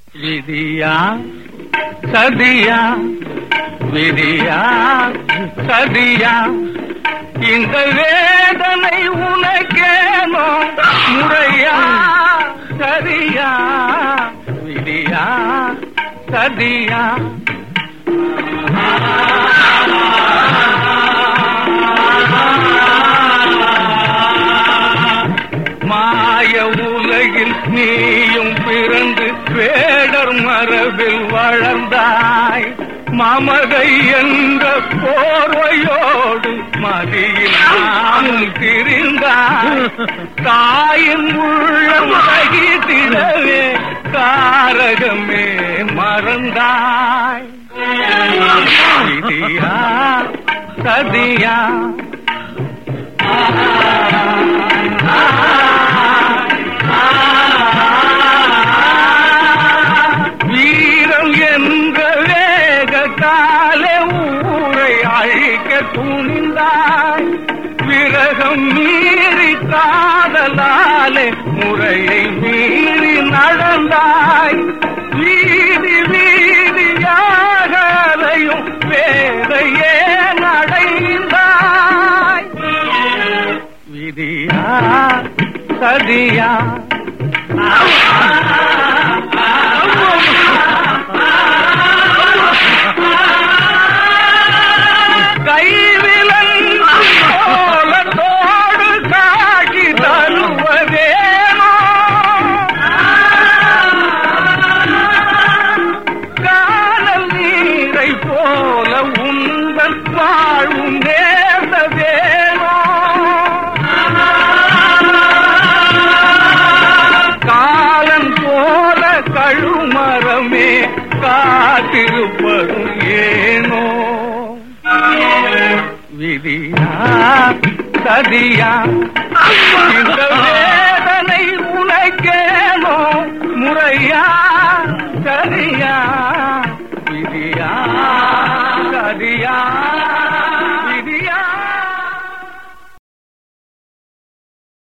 விதியா சதியா விதியா சதியா இந்த வேதனை உனக்கேனோ முறையா சரியா விதியா சதியா மாய உலகில் நீயும் பிறந்து வேடர் மரபில் வளர்ந்தாய் மமதை என்ற போர்வையோடு மதியில் நாமும் திரிந்தாய் தாயின் உள்ளம் சகித்திடவே காரகமே மறந்தாய் விதியா சதியா வீரம் என்ற வேக காலே ஊரை அழிக்க துணிந்தாய் விரகம் மீறி காதலாலே முறையை மீறி நடந்தாய் வீதி வீதியாக அலையும் வேதையே நடைந்தாய் விதியா சதியா கைவிலன் கோலத்தோடு காட்சி தருவதேனோ காணல் நீரை போல உந்தன் வாழ்வும் நேர்ந்ததேனோ காலன் போல கழுமரமே காத்திருப்பதும் ஏனோ விதியா சதியா இந்த வேதனை உனக்கேனோ முறையா சரியா விதியா சதியா